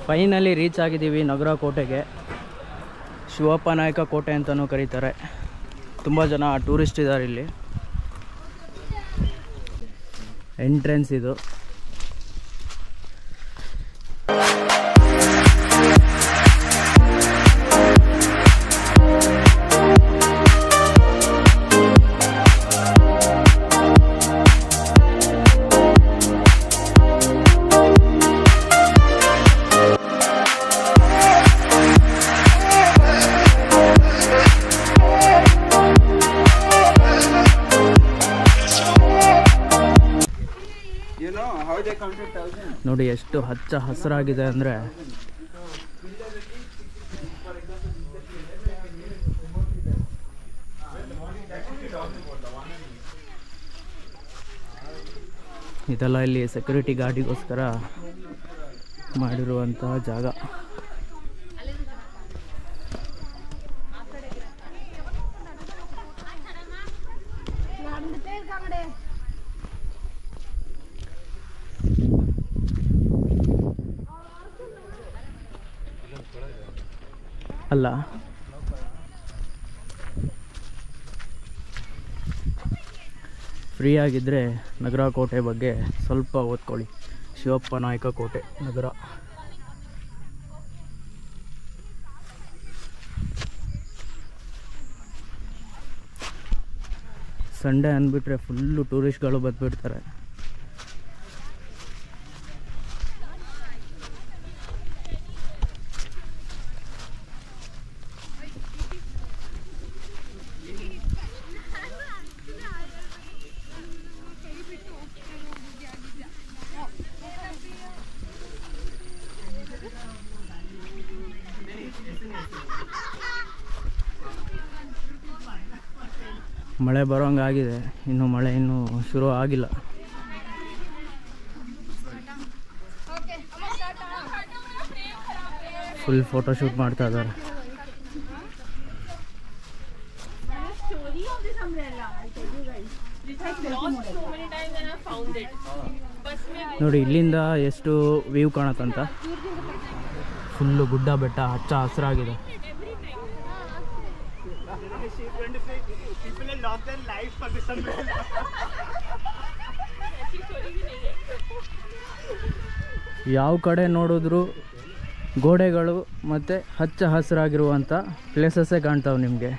Finally reach ಆಗಿದ್ದೀವಿ ನಗರ ಕೋಟೆಗೆ ಶಿವಪ್ಪ ನಾಯಕ ಕೋಟೆ ಅಂತಲೂ ಕರೀತಾರೆ ತುಂಬ ಜನ ಟೂರಿಸ್ಟ್ ಇದ್ದಾರೆ ಇಲ್ಲಿ ಎಂಟ್ರೆನ್ಸ್ ಇದು You know how they counted thousand? ನೋಡಿ ಎಷ್ಟು ಹಚ್ಚ ಹಸಿರಾಗಿದೆ ಅಂದರೆ ಇದೆಲ್ಲ ಇಲ್ಲಿ ಸೆಕ್ಯೂರಿಟಿ ಗಾರ್ಡಿಗೋಸ್ಕರ ಮಾಡಿರುವಂತಹ ಜಾಗ ಅಲ್ಲ ಫ್ರೀ ಆಗಿದ್ದರೆ ನಗರ ಕೋಟೆ ಬಗ್ಗೆ ಸ್ವಲ್ಪ ಓದ್ಕೊಳ್ಳಿ ಶಿವಪ್ಪ ನಾಯಕ ಕೋಟೆ ನಗರ ಸಂಡೇ ಅಂದ್ಬಿಟ್ರೆ ಫುಲ್ಲು ಟೂರಿಸ್ಟ್ಗಳು ಬಂದ್ಬಿಡ್ತಾರೆ ಮಳೆ ಬರೋಂಗಾಗಿದೆ ಇನ್ನು ಮಳೆ ಇನ್ನೂ ಶುರು ಆಗಿಲ್ಲ ಫುಲ್ ಫೋಟೋಶೂಟ್ ಮಾಡ್ತಾ ಇದ್ದಾರೆ story of this umbrella. I tell you guys. This has lost so many times and I found it. बस में ನೋಡಿ ಇಲ್ಲಿಂದ ಎಷ್ಟು ವ್ಯೂ ಕಾಣತ್ತಂತ ಫುಲ್ಲು ಗುಡ್ಡ ಬೆಟ್ಟ ಹಚ್ಚ ಹಸಿರಾಗಿದೆ People have lost their lives for this umbrella. ಯಾವ ಕಡೆ ನೋಡಿದ್ರು ಗೋಡೆಗಳು ಮತ್ತು ಹಚ್ಚ ಹಸಿರಾಗಿರುವಂಥ ಪ್ಲೇಸಸ್ಸೇ ಕಾಣ್ತಾವೆ ನಿಮಗೆ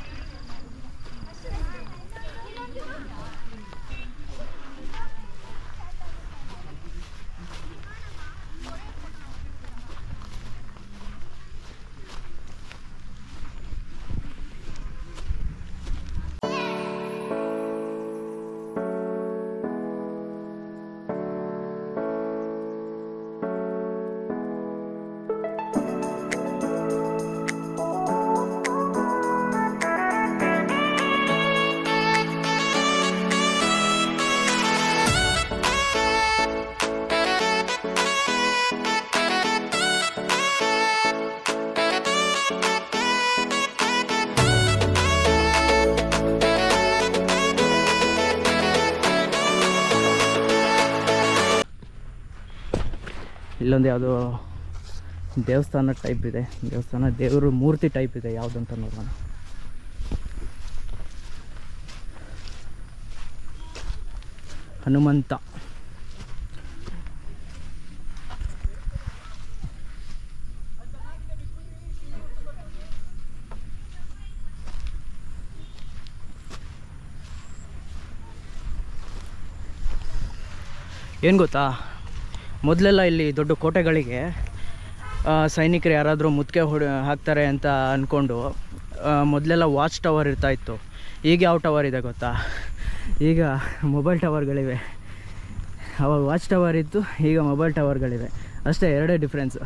ಇಲ್ಲೊಂದು ಯಾವುದೋ ದೇವಸ್ಥಾನ ಟೈಪ್ ಇದೆ ದೇವಸ್ಥಾನ ದೇವರು ಮೂರ್ತಿ ಟೈಪ್ ಇದೆ ಯಾವುದಂತ ನೋಡೋಣ ಹನುಮಂತ ಏನು ಗೊತ್ತಾ ಮೊದಲೆಲ್ಲ ಇಲ್ಲಿ ದೊಡ್ಡ ಕೋಟೆಗಳಿಗೆ ಆ, ಸೈನಿಕರು ಯಾರಾದರೂ ಮುತ್ತಿಗೆ ಹೊಡಿ ಹಾಕ್ತಾರೆ ಅಂತ ಅಂದ್ಕೊಂಡು ಮೊದಲೆಲ್ಲ ವಾಚ್ ಟವರ್ ಇರ್ತಾ ಇತ್ತು ಈಗ ಯಾವ ಟವರ್ ಇದೆ ಗೊತ್ತಾ ಈಗ ಮೊಬೈಲ್ ಟವರ್ಗಳಿವೆ ಅವಾಗ ವಾಚ್ ಟವರ್ ಇತ್ತು ಈಗ ಮೊಬೈಲ್ ಟವರ್ಗಳಿವೆ ಅಷ್ಟೇ ಎರಡೇ ಡಿಫ್ರೆನ್ಸು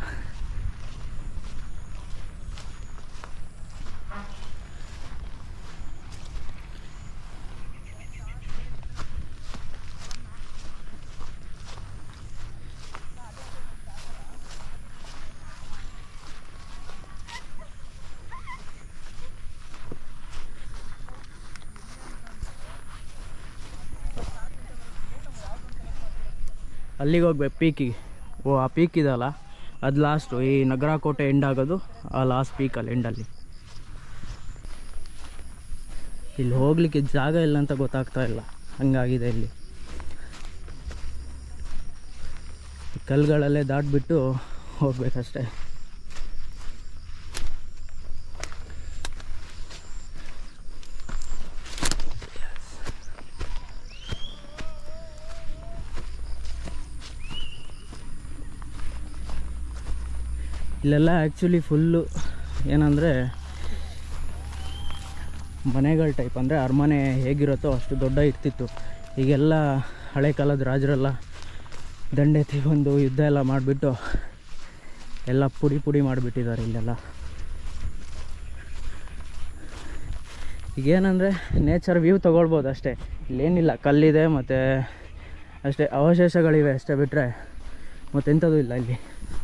ಅಲ್ಲಿಗೆ ಹೋಗ್ಬೇಕು ಪೀಕಿಗೆ ಓ ಆ ಪೀಕ್ ಇದಲ್ಲ ಅದು ಲಾಸ್ಟು ಈ ನಗರ ಕೋಟೆ ಎಂಡ್ ಆಗೋದು ಆ ಲಾಸ್ಟ್ ಪೀಕಲ್ಲಿ ಎಂಡಲ್ಲಿ ಇಲ್ಲಿ ಹೋಗ್ಲಿಕ್ಕೆ ಜಾಗ ಇಲ್ಲ ಅಂತ ಗೊತ್ತಾಗ್ತಾ ಇಲ್ಲ ಹಂಗಾಗಿದೆ ಇಲ್ಲಿ ಈ ಕಲ್ಲುಗಳಲ್ಲೇ ದಾಟ್ಬಿಟ್ಟು ಹೋಗ್ಬೇಕಷ್ಟೆ ಇಲ್ಲೆಲ್ಲ ಆ್ಯಕ್ಚುಲಿ ಫುಲ್ಲು ಏನಂದರೆ ಮನೆಗಳ ಟೈಪ್ ಅಂದರೆ ಅರಮನೆ ಹೇಗಿರುತ್ತೋ ಅಷ್ಟು ದೊಡ್ಡ ಇರ್ತಿತ್ತು ಈಗೆಲ್ಲ ಹಳೆ ಕಾಲದ ರಾಜರೆಲ್ಲ ದಂಡೆತ್ತಿ ಒಂದು ಯುದ್ಧ ಎಲ್ಲ ಮಾಡಿಬಿಟ್ಟು ಎಲ್ಲ ಪುಡಿ ಪುಡಿ ಮಾಡಿಬಿಟ್ಟಿದ್ದಾರೆ ಇಲ್ಲೆಲ್ಲ ಈಗೇನಂದರೆ ನೇಚರ್ ವ್ಯೂ ತೊಗೊಳ್ಬೋದು ಅಷ್ಟೇ ಇಲ್ಲೇನಿಲ್ಲ ಕಲ್ಲಿದೆ ಮತ್ತು ಅಷ್ಟೇ ಅವಶೇಷಗಳಿವೆ ಅಷ್ಟೇ ಬಿಟ್ಟರೆ ಮತ್ತೆಂಥದ್ದು ಇಲ್ಲ ಇಲ್ಲಿ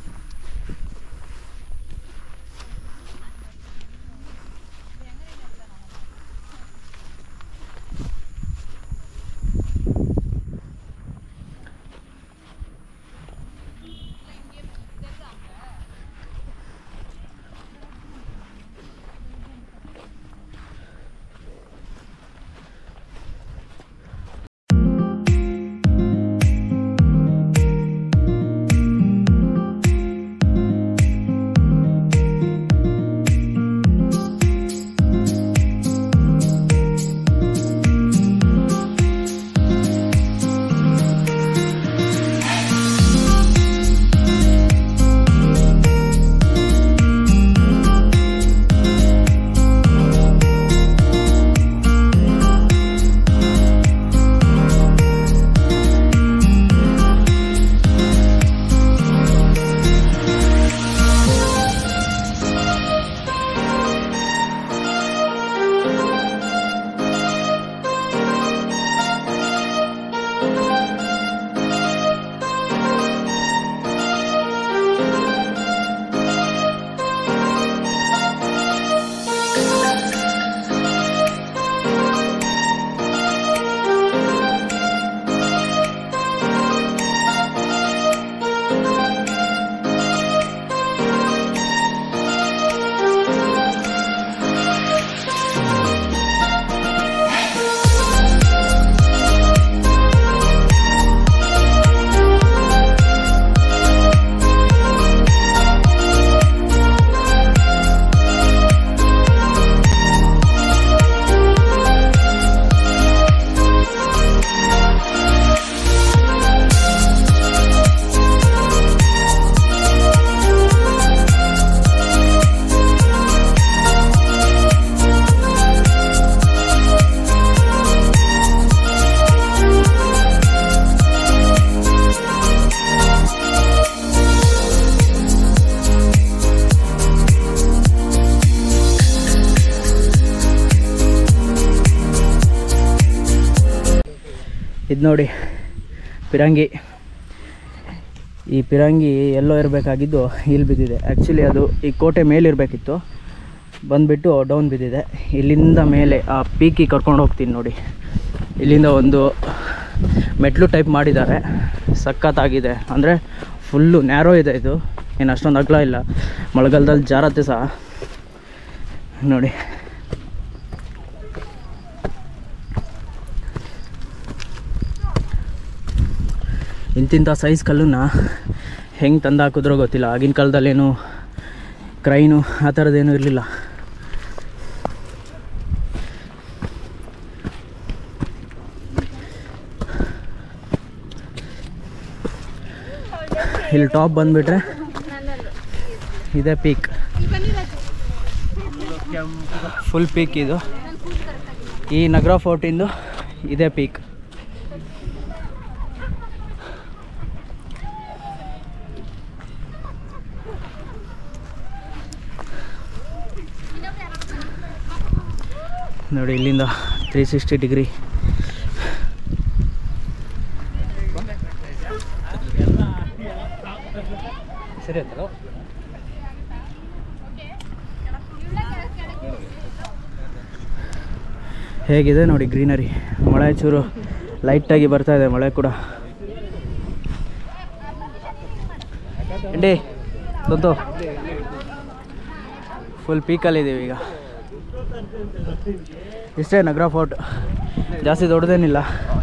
ಇದು ನೋಡಿ ಪಿರಂಗಿ ಈ ಪಿರಂಗಿ ಎಲ್ಲೋ ಇರಬೇಕಾಗಿದ್ದು ಇಲ್ಲಿ ಬಿದ್ದಿದೆ ಆ್ಯಕ್ಚುಲಿ ಅದು ಈ ಕೋಟೆ ಮೇಲಿರಬೇಕಿತ್ತು ಬಂದುಬಿಟ್ಟು ಡೌನ್ ಬಿದ್ದಿದೆ ಇಲ್ಲಿಂದ ಮೇಲೆ ಆ ಪೀಕಿಗೆ ಕರ್ಕೊಂಡು ಹೋಗ್ತೀನಿ ನೋಡಿ ಇಲ್ಲಿಂದ ಒಂದು ಮೆಟ್ಲು ಟೈಪ್ ಮಾಡಿದ್ದಾರೆ ಸಖತ್ತಾಗಿದೆ ಅಂದರೆ ಫುಲ್ಲು ನ್ಯಾರೋ ಇದೆ ಇದು ಏನು ಅಷ್ಟೊಂದು ಅಗಲ ಇಲ್ಲ ಮಳೆಗಾಲದಲ್ಲಿ ಜಾರತ್ತೆ ಸಹ ನೋಡಿ ಇಂತಿಂಥ ಸೈಜ್ ಕಲ್ಲನ್ನ ಹೆಂಗೆ ತಂದು ಹಾಕಿದ್ರೋ ಗೊತ್ತಿಲ್ಲ ಆಗಿನ ಕಾಲದಲ್ಲೇನು ಕ್ರೈನು ಆ ಥರದ್ದೇನೂ ಇರಲಿಲ್ಲ ಇಲ್ಲಿ ಟಾಪ್ ಬಂದುಬಿಟ್ರೆ ಇದೇ ಪೀಕ್ ಫುಲ್ ಪೀಕ್ ಇದು ಈ ನಗರ ಫೋರ್ಟಿಂದು ಇದೇ ಪೀಕ್ ನೋಡಿ ಇಲ್ಲಿಂದ ತ್ರೀ ಸಿಕ್ಸ್ಟಿ ಡಿಗ್ರಿ ಸರಿ ಆಯ್ತಲ್ಲ ಹೇಗಿದೆ ನೋಡಿ ಗ್ರೀನರಿ ಮಳೆ ಚೂರು ಲೈಟಾಗಿ ಬರ್ತಾ ಇದೆ ಮಳೆ ಕೂಡ ಎಂಡಿ ಸಂತು ಫುಲ್ ಪೀಕಲ್ಲಿದ್ದೀವಿ ಈಗ ಇಷ್ಟೇ ನಗರ ಫೋರ್ಟ್ ಜಾಸ್ತಿ ದೊಡ್ಡದೇನಿಲ್ಲ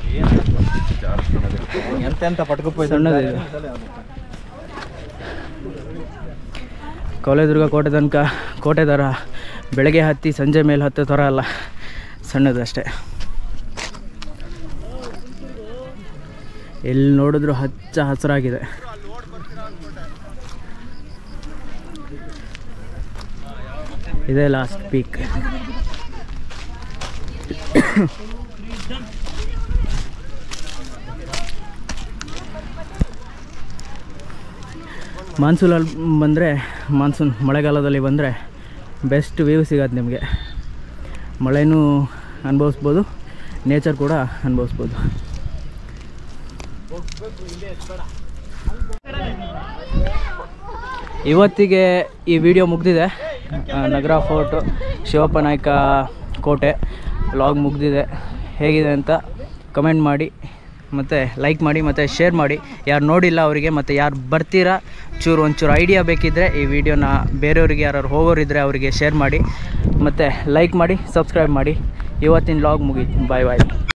ಎಂತೆಂತ ಪಟ್ಕಪ್ಪ ಸಣ್ಣದಿದೆ ಕೋಲೆದುರ್ಗ ಕೋಟೆ ತನಕ ಕೋಟೆ ಥರ ಬೆಳಗ್ಗೆ ಹತ್ತಿ ಸಂಜೆ ಮೇಲೆ ಹತ್ತೋ ಥರ ಅಲ್ಲ ಸಣ್ಣದು ಅಷ್ಟೇ ಎಲ್ಲಿ ನೋಡಿದ್ರು ಹಚ್ಚ ಹಸಿರಾಗಿದೆ ಇದೇ ಲಾಸ್ಟ್ ಪೀಕ್ ಮಾನ್ಸೂನಲ್ಲಿ ಬಂದರೆ ಮಾನ್ಸೂನ್ ಮಳೆಗಾಲದಲ್ಲಿ ಬಂದರೆ ಬೆಸ್ಟ್ ವ್ಯೂ ಸಿಗತ್ತೆ ನಿಮಗೆ ಮಳೆನೂ ಅನುಭವಿಸ್ಬೋದು ನೇಚರ್ ಕೂಡ ಅನುಭವಿಸ್ಬೋದು ಇವತ್ತಿಗೆ ಈ ವಿಡಿಯೋ ಮುಗ್ದಿದೆ ಆ, ನಗರ ಫೋರ್ಟು ಶಿವಪ್ಪ ನಾಯಕ ಕೋಟೆ ವ್ಲಾಗ್ ಮುಗ್ದಿದೆ ಹೇಗಿದೆ ಅಂತ ಕಮೆಂಟ್ ಮಾಡಿ ಮತ್ತು ಲೈಕ್ ಮಾಡಿ ಮತ್ತು ಶೇರ್ ಮಾಡಿ ಯಾರು ನೋಡಿಲ್ಲ ಅವರಿಗೆ ಮತ್ತು ಯಾರು ಬರ್ತೀರಾ ಚೂರು ಒಂಚೂರು ಐಡಿಯಾ ಬೇಕಿದ್ದರೆ ಈ ವಿಡಿಯೋನ ಬೇರೆಯವ್ರಿಗೆ ಯಾರು ಹೋಗೋರಿದ್ದರೆ ಅವರಿಗೆ ಶೇರ್ ಮಾಡಿ ಮತ್ತು ಲೈಕ್ ಮಾಡಿ ಸಬ್ಸ್ಕ್ರೈಬ್ ಮಾಡಿ ಇವತ್ತಿನ ಲಾಗ್ ಮುಗೀತು ಬಾಯ್ ಬಾಯ್